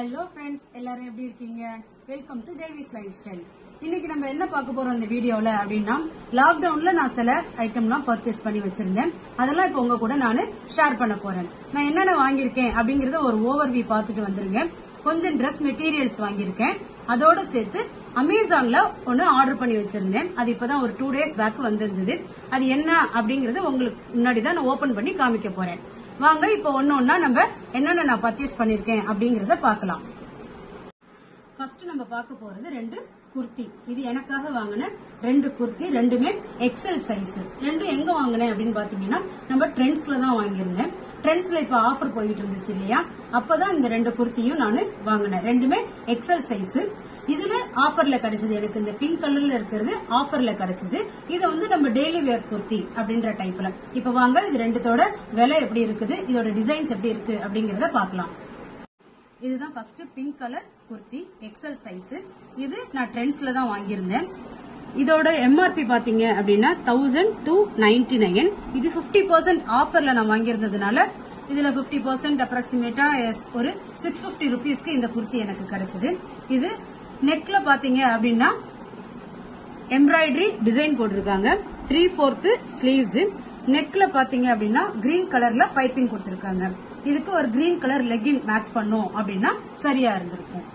hello friends எல்லாரும் எப்படி இருக்கீங்க welcome to Devi's lifestyle இன்னைக்கு நம்ம என்ன பார்க்க போறோம் இந்த வீடியோல அப்படின்னா லாக்டவுன்ல நான் சில ஐட்டம்லாம் பர்ச்சேஸ் பண்ணி வச்சிருந்தேன் அதெல்லாம் இப்போ உங்க கூட நான் ஷேர் பண்ண போறேன் நான் என்னென்ன வாங்கியிருக்கேன் அப்படிங்கறத ஒரு ஓவர்வியூ பார்த்துட்டு வந்துருங்க கொஞ்சம் ட்ரெஸ் மெட்டீரியல்ஸ் வாங்கியிருக்கேன் அதோட சேர்த்து அமேசான்ல ஒன்னு ஆர்டர் பண்ணி வச்சிருந்தேன் அது இப்பதான் ஒரு டூ டேஸ் பேக் வந்திருந்தது அது என்ன அப்படிங்கறது உங்களுக்கு முன்னாடி தான் நான் ஓபன் பண்ணி காமிக்க போறேன் வாங்க இப்போ ஒன்னு ஒன்னா நம்ம என்னென்ன நான் பர்ச்சேஸ் பண்ணிருக்கேன் அப்படிங்கறத பார்க்கலாம் ஃபர்ஸ்ட் நம்ம பார்க்க போறது ரெண்டு குர்த்தி இது எனக்காக வாங்கின ரெண்டு குர்த்தி ரெண்டுமே எக்ஸல் சைஸ் ரெண்டும் எங்க வாங்கினேன் அப்படின்னு பாத்தீங்கன்னா நம்ம ட்ரெண்ட்ஸ்ல தான் வாங்கியிருந்தேன் ட்ரெண்ட்ஸ்ல இப்ப ஆஃபர் போயிட்டு இருந்துச்சு இல்லையா அப்பதான் இந்த ரெண்டு குர்த்தியும் நான் வாங்கினேன் ரெண்டுமே எக்ஸல் சைஸ் இதுல ஆஃபர்ல கிடைச்சது எனக்கு இந்த பிங்க் கலர்ல இருக்கிறது ஆஃபர்ல கிடைச்சது இது வந்து நம்ம டெய்லி வேர் குர்த்தி அப்படின்ற டைப்ல இப்ப வாங்க இது ரெண்டுத்தோட விலை எப்படி இருக்குது இதோட டிசைன்ஸ் எப்படி இருக்கு அப்படிங்கறத பார்க்கலாம் இதுதான் first pink colour kurti XL size இது நான் ட்ரெண்ட்ஸ்ல தான் வாங்கியிருந்தேன் இதோட எம்ஆர்பி பாத்தீங்க அப்படின்னா தௌசண்ட் டூ நைன்டி நைன் இது பிப்டி பர்சன்ட் ஆஃபர்ல நான் வாங்கியிருந்ததுனால இதுல பிப்டி பர்சன்ட் அப்ராக்சிமேட்டா ஒரு சிக்ஸ் பிப்டி ருபீஸ்க்கு இந்த குர்த்தி எனக்கு கிடைச்சது இது நெக்ல பாத்தீங்க அப்படின்னா எம்ப்ராய்டரி டிசைன் போட்டிருக்காங்க த்ரீ ஃபோர்த்து ஸ்லீவ்ஸ் நெக்ல பாத்தீங்க அப்படின்னா கிரீன் கலர்ல பைப்பிங் கொடுத்திருக்காங்க இதுக்கு ஒரு கிரீன் கலர் லெகின் மேட்ச் பண்ணோம் அப்படின்னா சரியா இருந்திருக்கும்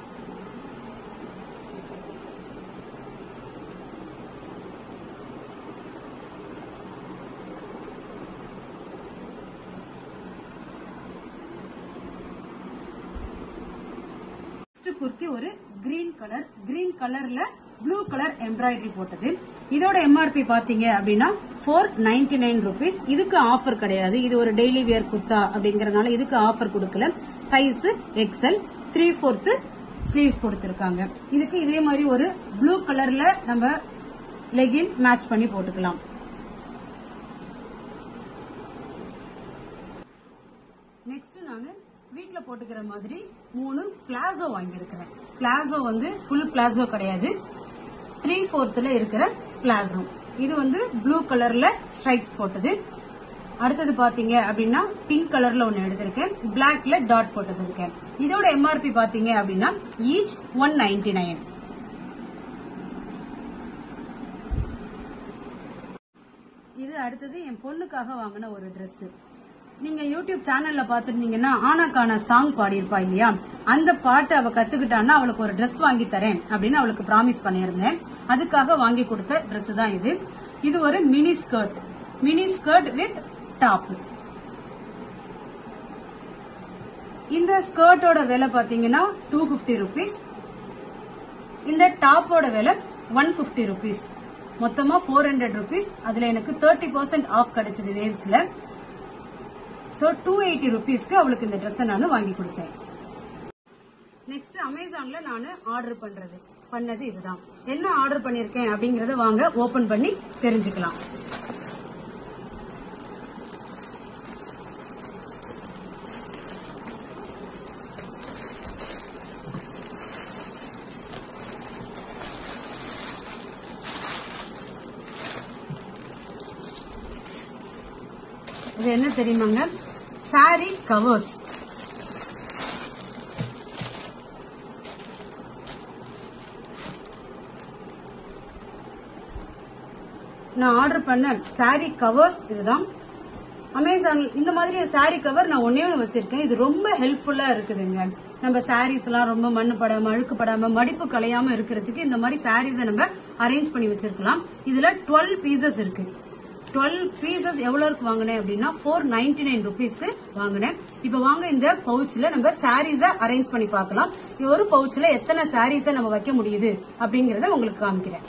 ஃபர்ஸ்ட் குர்த்தி ஒரு கிரீன் கலர் கிரீன் கலர்ல ப்ளூ கலர் எம்ப்ராய்டரி போட்டது இதோட எம்ஆர்பி பாத்தீங்க அப்படின்னா ஃபோர் நைன்டி நைன் ருபீஸ் இதுக்கு ஆஃபர் கிடையாது இது ஒரு டெய்லி வியர் குர்த்தா அப்படிங்கறதுனால இதுக்கு ஆஃபர் கொடுக்கல size XL three fourth sleeves கொடுத்திருக்காங்க இதுக்கு இதே மாதிரி ஒரு ப்ளூ கலர்ல நம்ம லெகின் மேட்ச் பண்ணி போட்டுக்கலாம் நெக்ஸ்ட் நான் வீட்ல போட்டுக்கிற மாதிரி மூணு பிளாசோ வாங்கியிருக்கிறேன் பிளாசோ வந்து ஃபுல் பிளாசோ கிடையாது த்ரீ ஃபோர்த்ல இருக்கிற பிளாசோ இது வந்து ப்ளூ கலர்ல ஸ்ட்ரைப்ஸ் போட்டது அடுத்தது பாத்தீங்க அப்படின்னா பிங்க் கலர்ல ஒன்னு எடுத்திருக்கேன் பிளாக்ல டாட் போட்டது இருக்கேன் இதோட எம்ஆர்பி பாத்தீங்க அப்படின்னா ஈச் ஒன் நைன்டி நைன் இது அடுத்தது என் பொண்ணுக்காக வாங்கின ஒரு Dress நீங்க யூடியூப் சேனல்ல பாத்துருந்தீங்கன்னா ஆனாக்கான சாங் பாடியிருப்பா இல்லையா அந்த பாட்டு அவ கத்துக்கிட்டான்னா அவளுக்கு ஒரு Dress வாங்கி தரேன் அப்படின்னு அவளுக்கு ப்ராமிஸ் பண்ணியிருந்தேன் அதுக்காக வாங்கி கொடுத்த Dress தான் இது இது ஒரு mini skirt mini skirt with top இந்த ஸ்கர்ட்டோட விலை பாத்தீங்கன்னா டூ பிப்டி ருபீஸ் இந்த டாப்போட விலை ஒன் பிப்டி ருபீஸ் மொத்தமா ஃபோர் ஹண்ட்ரட் ருபீஸ் அதுல எனக்கு தேர்ட்டி பர்சன்ட் ஆஃப் கிடைச்சது வேவ்ஸ்ல சோ டூ எயிட்டி ருபீஸ்க்கு அவளுக்கு இந்த ட்ரெஸ்ஸை நான் வாங்கி கொடுத்தேன் நெக்ஸ்ட் அமேசான்ல நான் ஆர்டர் பண்றது பண்ணது இதுதான் என்ன ஆர்டர் பண்ணிருக்கேன் அப்படிங்கறத வாங்க ஓபன் பண்ணி தெரிஞ்சுக்கலாம் இது என்ன தெரியுமாங்க சாரி கவர்ஸ் நான் ஆர்டர் பண்ண சாரி கவர்ஸ் இதுதான் அமேசான் இந்த மாதிரி சாரி கவர் நான் ஒன்னே ஒன்று வச்சிருக்கேன் இது ரொம்ப ஹெல்ப்ஃபுல்லா இருக்குதுங்க நம்ம சாரீஸ் எல்லாம் ரொம்ப மண்ணு படாம அழுக்கு படாம மடிப்பு கலையாம இருக்கிறதுக்கு இந்த மாதிரி சாரீஸை நம்ம அரேஞ்ச் பண்ணி வச்சிருக்கலாம் இதுல டுவெல் பீசஸ் இருக்கு டுவெல் பீசஸ் எவ்வளவுக்கு வாங்கினேன் அப்படின்னா ஃபோர் நைன்டி நைன் ருபீஸ்க்கு வாங்கினேன் இப்ப வாங்க இந்த பவுச்ல நம்ம சாரீஸ அரேஞ்ச் பண்ணி பார்க்கலாம் ஒரு பவுச்ல எத்தனை சாரீஸை நம்ம வைக்க முடியுது அப்படிங்கறத உங்களுக்கு காமிக்கிறேன்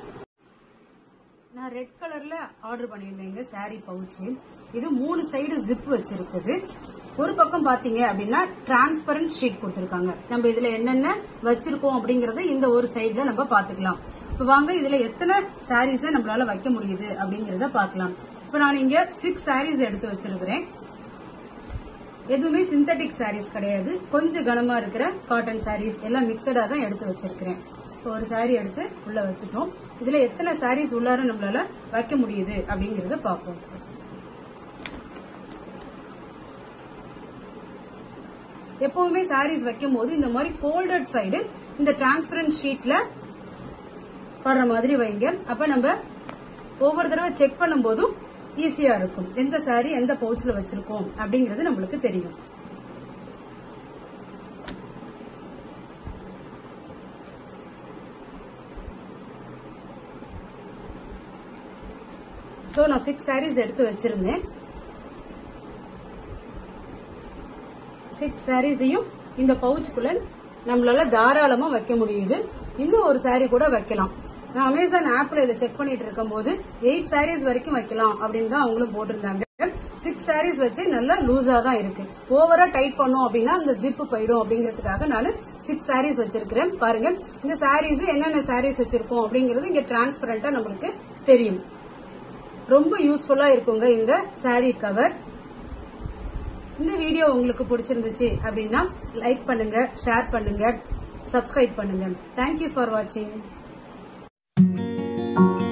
நான் ரெட் கலர்ல ஆர்டர் பண்ணியிருந்தேங்க சாரி பவுச் இது மூணு சைடு ஜிப் வச்சிருக்குது ஒரு பக்கம் பாத்தீங்க அப்படின்னா டிரான்ஸ்பரண்ட் ஷீட் கொடுத்திருக்காங்க நம்ம இதுல என்னென்ன வச்சிருக்கோம் அப்படிங்கறத இந்த ஒரு சைடுல நம்ம பாத்துக்கலாம் இப்ப வாங்க இதுல எத்தனை சாரீஸ நம்மளால வைக்க முடியுது அப்படிங்கறத பார்க்கலாம் இப்ப நான் இங்க சிக்ஸ் சாரீஸ் எடுத்து வச்சிருக்கிறேன் எதுவுமே சிந்தட்டிக் சாரீஸ் கிடையாது கொஞ்சம் கனமா இருக்கிற காட்டன் சாரீஸ் எல்லாம் மிக்சடா தான் எடுத்து வச்சிருக்கிறேன் இப்போ ஒரு சாரி எடுத்து உள்ள வச்சுட்டோம் இதுல எத்தனை சாரீஸ் உள்ளார நம்மளால வைக்க முடியுது அப்படிங்கறத பார்ப்போம் எப்பவுமே சாரீஸ் வைக்கும் போது இந்த மாதிரி ஃபோல்டட் சைடு இந்த டிரான்ஸ்பரண்ட் ஷீட்ல படுற மாதிரி வைங்க அப்ப நம்ம ஒவ்வொரு தடவை செக் பண்ணும்போதும் ஈஸியா இருக்கும் எந்த சாரி எந்த பவுச்ல வச்சிருக்கோம் அப்படிங்கறது நம்மளுக்கு தெரியும் சோ நான் சிக்ஸ் சாரீஸ் எடுத்து வச்சிருந்தேன் சிக்ஸ் சாரீஸையும் இந்த பவுச்சுக்குள்ள நம்மளால தாராளமா வைக்க முடியுது இன்னும் ஒரு சாரி கூட வைக்கலாம் நான் அமேசான் ஆப்ல இதை செக் பண்ணிட்டு இருக்கும்போது எயிட் சாரீஸ் வரைக்கும் வைக்கலாம் அப்படின்னு தான் அவங்களும் போட்டிருந்தாங்க சிக்ஸ் சாரீஸ் வச்சு நல்லா லூஸா தான் இருக்கு ஓவரா டைட் பண்ணோம் அப்படின்னா அந்த ஜிப்பு போயிடும் அப்படிங்கிறதுக்காக நான் சிக்ஸ் சாரீஸ் வச்சிருக்கிறேன் பாருங்க இந்த சாரீஸ் என்னென்ன சாரீஸ் வச்சிருக்கோம் அப்படிங்கிறது இங்க டிரான்ஸ்பரண்டா நம்மளுக்கு தெரியும் ரொம்ப யூஸ்ஃபுல்லா இருக்குங்க இந்த saree கவர் இந்த வீடியோ உங்களுக்கு பிடிச்சிருந்துச்சு அப்படின்னா லைக் பண்ணுங்க ஷேர் பண்ணுங்க சப்ஸ்கிரைப் பண்ணுங்க தேங்க்யூ ஃபார் வாட்சிங்